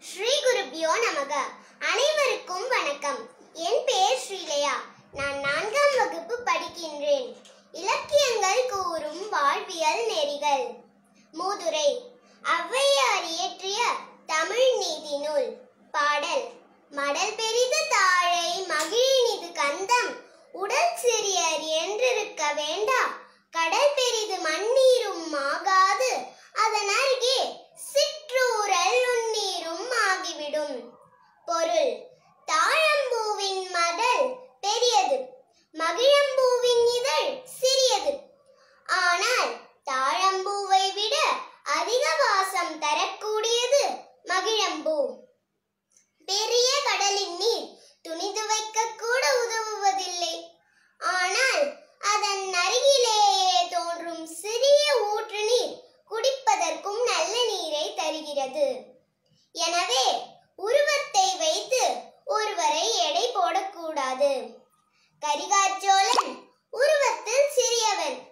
ஸ்ரீ குருபியோ நமக அனைவருக்கும் வணக்கம் என் பெயர் ஸ்ரீலயா நான் நான்காம் வகுப்பு படிக்கின்றேன் இலக்கியங்கள் கூறும் வாழ்வியல் நெறிகள் மூதுரை ஔவையார் இயற்றிய தமிழ் நீதி நூல் பாடல் மடல் பெரிது தாழை மகிழினிது கந்தம் உடல் சிறியர் என்றிருக்க வேண்டா கடல் பெரிது மண்ணீரும் ஆகாது அதன் அருகே சிற்றூரல் உன்னீரும் ஆகிவிடும் பொருள் தாழம்பூவின் மடல் பெரியது மகிழம்பூவின் இதழ் சிறியது ஆனால் தாழம்பூவை விட அதிக வாசம் தரக்கூடியது மகிழம்பூ பெரிய கடலின் நீர் துணிந்து வைக்க கூட உதவுவதில்லை ஆனால் அதன் அருகிலேயே தோன்றும் சிறிய ஊற்று நீர் குடிப்பதற்கும் நல்ல நீரை தருகிறது எனவே உருவத்தை வைத்து ஒருவரை எடை போடக்கூடாது கரிகாச்சோழன் உருவத்தில் சிறியவன்